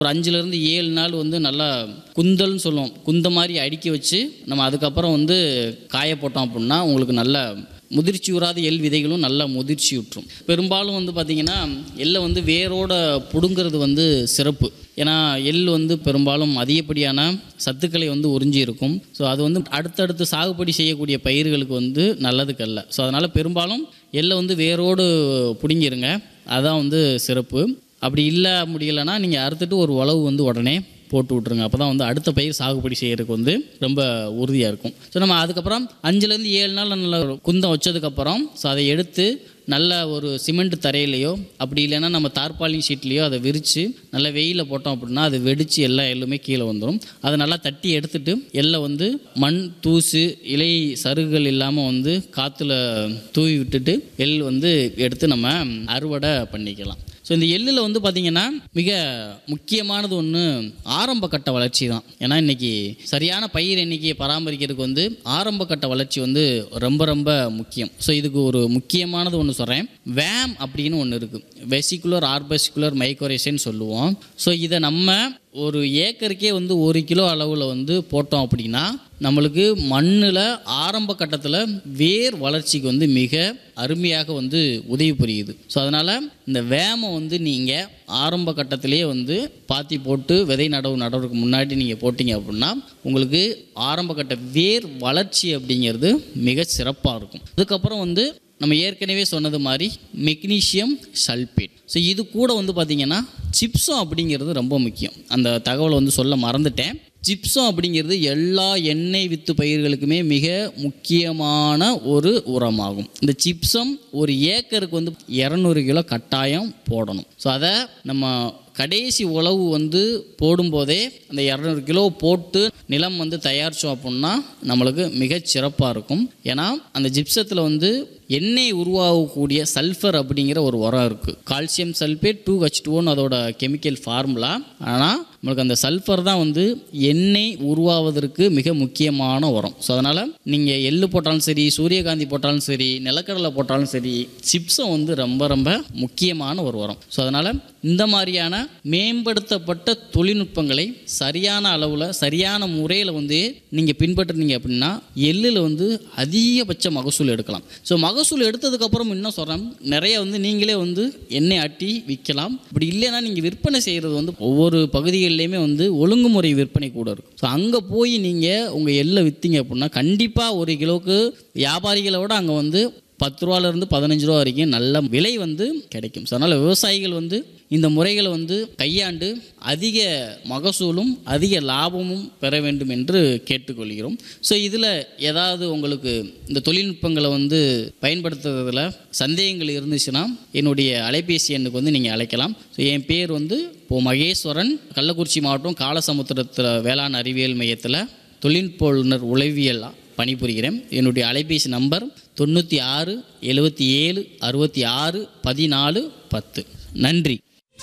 ஒரு அஞ்சுலேருந்து ஏழு நாள் வந்து நல்லா குந்தல்னு சொல்லுவோம் குந்த மாதிரி அடுக்கி வச்சு நம்ம அதுக்கப்புறம் வந்து காய போட்டோம் அப்படின்னா உங்களுக்கு நல்ல முதிர்ச்சி உறாத எள் விதைகளும் நல்லா முதிர்ச்சி விட்டுரும் பெரும்பாலும் வந்து பார்த்திங்கன்னா எள்ளை வந்து வேரோட பிடுங்கிறது வந்து சிறப்பு ஏன்னா எள் வந்து பெரும்பாலும் அதிகப்படியான சத்துக்களை வந்து உறிஞ்சி இருக்கும் ஸோ அது வந்து அடுத்தடுத்து சாகுபடி செய்யக்கூடிய பயிர்களுக்கு வந்து நல்லதுக்கல்ல ஸோ அதனால் பெரும்பாலும் எள்ளை வந்து வேரோடு பிடுங்கிருங்க அதான் வந்து சிறப்பு அப்படி இல்லை முடியலைன்னா நீங்கள் அறுத்துட்டு ஒரு உழவு வந்து உடனே போட்டு விட்ருங்க அப்போ தான் வந்து அடுத்த பயிர் சாகுபடி செய்கிறதுக்கு வந்து ரொம்ப உறுதியாக இருக்கும் ஸோ நம்ம அதுக்கப்புறம் அஞ்சுலேருந்து ஏழு நாள் நல்ல ஒரு குந்தம் வச்சதுக்கப்புறம் ஸோ அதை எடுத்து நல்ல ஒரு சிமெண்ட் தரையிலையோ அப்படி இல்லைன்னா நம்ம தார்பாலின் ஷீட்லேயோ அதை விரித்து நல்லா வெயிலில் போட்டோம் அப்படின்னா அது வெடித்து எல்லா எள்ளுமே கீழே வந்துடும் அதை நல்லா தட்டி எடுத்துட்டு எள்ளை வந்து மண் தூசு இலை சருகுகள் இல்லாமல் வந்து காற்றுல தூவி விட்டுட்டு எள் வந்து எடுத்து நம்ம அறுவடை பண்ணிக்கலாம் ஸோ இந்த எள்ளில் வந்து பார்த்திங்கன்னா மிக முக்கியமானது ஒன்று ஆரம்ப கட்ட வளர்ச்சி தான் ஏன்னா இன்றைக்கி சரியான பயிர் எண்ணிக்கையை பராமரிக்கிறதுக்கு வந்து ஆரம்ப கட்ட வளர்ச்சி வந்து ரொம்ப ரொம்ப முக்கியம் ஸோ இதுக்கு ஒரு முக்கியமானது ஒன்று சொல்கிறேன் வேம் அப்படின்னு ஒன்று இருக்குது வெசிகுலர் ஆர்பசிகுலர் மைக்ரோரேஷன் சொல்லுவோம் ஸோ இதை நம்ம ஒரு ஏக்கருக்கே வந்து ஒரு கிலோ அளவில் வந்து போட்டோம் அப்படின்னா நம்மளுக்கு மண்ணில் ஆரம்ப கட்டத்தில் வேர் வளர்ச்சிக்கு வந்து மிக அருமையாக வந்து உதவி புரியுது ஸோ அதனால் இந்த வேமை வந்து நீங்கள் ஆரம்ப கட்டத்திலேயே வந்து பாத்தி போட்டு விதை நடவு நடவுக்கு முன்னாடி நீங்கள் போட்டிங்க அப்படின்னா உங்களுக்கு ஆரம்ப கட்ட வேர் வளர்ச்சி அப்படிங்கிறது மிக சிறப்பாக இருக்கும் அதுக்கப்புறம் வந்து நம்ம ஏற்கனவே சொன்னது மாதிரி மெக்னீஷியம் சல்பேட் ஸோ இது கூட வந்து பார்த்திங்கன்னா சிப்ஸும் அப்படிங்கிறது ரொம்ப முக்கியம் அந்த தகவலை வந்து சொல்ல மறந்துட்டேன் ஜிப்சம் அப்படிங்கிறது எல்லா எண்ணெய் வித்து பயிர்களுக்குமே மிக முக்கியமான ஒரு உரமாகும் இந்த ஜிப்சம் ஒரு ஏக்கருக்கு வந்து இரநூறு கிலோ கட்டாயம் போடணும் ஸோ அதை நம்ம கடைசி உழவு வந்து போடும்போதே அந்த இரநூறு கிலோ போட்டு நிலம் வந்து தயாரித்தோம் அப்படின்னா நம்மளுக்கு மிகச் சிறப்பாக இருக்கும் ஏன்னா அந்த ஜிப்சத்தில் வந்து எண்ணெய் உருவாகக்கூடிய சல்ஃபர் அப்படிங்கிற ஒரு உரம் இருக்குது கால்சியம் சல்பேட் டூ ஹச் டூன்னு அதோட கெமிக்கல் ஃபார்முலா ஆனால் நம்மளுக்கு அந்த சல்ஃபர் தான் வந்து எண்ணெய் உருவாவதற்கு மிக முக்கியமான உரம் ஸோ அதனால் நீங்கள் எள்ளு போட்டாலும் சரி சூரியகாந்தி போட்டாலும் சரி நிலக்கடலை போட்டாலும் சரி சிப்ஸும் வந்து ரொம்ப ரொம்ப முக்கியமான ஒரு உரம் ஸோ அதனால் இந்த மாதிரியான மேம்படுத்தப்பட்ட தொழில்நுட்பங்களை சரியான அளவில் சரியான முறையில் வந்து நீங்கள் பின்பற்றுனீங்க அப்படின்னா எள்ளில் வந்து அதிகபட்ச மகசூல் எடுக்கலாம் ஸோ மகசூல் எடுத்ததுக்கப்புறம் இன்னும் சொல்கிறேன் நிறைய வந்து நீங்களே வந்து எண்ணெய் ஆட்டி விற்கலாம் இப்படி இல்லைன்னா நீங்கள் விற்பனை செய்கிறது வந்து ஒவ்வொரு பகுதிகளிலையுமே வந்து ஒழுங்குமுறை விற்பனை கூட இருக்கும் ஸோ அங்கே போய் நீங்கள் உங்கள் எள்ளை விற்றீங்க அப்படின்னா கண்டிப்பாக ஒரு கிலோவுக்கு வியாபாரிகளை விட அங்கே வந்து பத்து ரூபாலேருந்து பதினஞ்சு ரூபா வரைக்கும் நல்ல விலை வந்து கிடைக்கும் ஸோ அதனால் விவசாயிகள் வந்து இந்த முறைகளை வந்து கையாண்டு அதிக மகசூலும் அதிக லாபமும் பெற வேண்டும் என்று கேட்டுக்கொள்கிறோம் ஸோ இதில் ஏதாவது உங்களுக்கு இந்த தொழில்நுட்பங்களை வந்து பயன்படுத்துறதுல சந்தேகங்கள் இருந்துச்சுன்னா என்னுடைய அலைபேசி எண்ணுக்கு வந்து நீங்கள் அழைக்கலாம் ஸோ என் பேர் வந்து இப்போ மகேஸ்வரன் கள்ளக்குறிச்சி மாவட்டம் காலசமுத்திரத்தில் வேளாண் அறிவியல் மையத்தில் தொழில்நுட்ப உளவியல் பணிபுரிகிறேன் என்னுடைய அலைபேசி நம்பர் தொண்ணூற்றி ஆறு எழுபத்தி ஏழு அறுபத்தி ஆறு பதினாலு பத்து நன்றி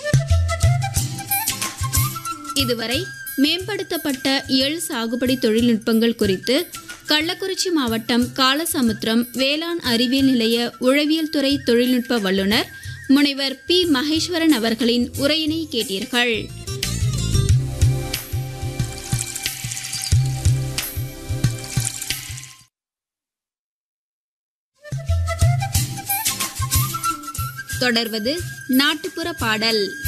இதுவரை மேம்படுத்தப்பட்ட எள் சாகுபடி தொழில்நுட்பங்கள் குறித்து கள்ளக்குறிச்சி மாவட்டம் காலசமுத்திரம் வேளாண் அறிவியல் நிலைய உழவியல் துறை தொழில்நுட்ப வல்லுநர் முனைவர் பி மகேஸ்வரன் அவர்களின் உரையினை கேட்டீர்கள் தொடர்வது நாட்டுப்புற பாடல்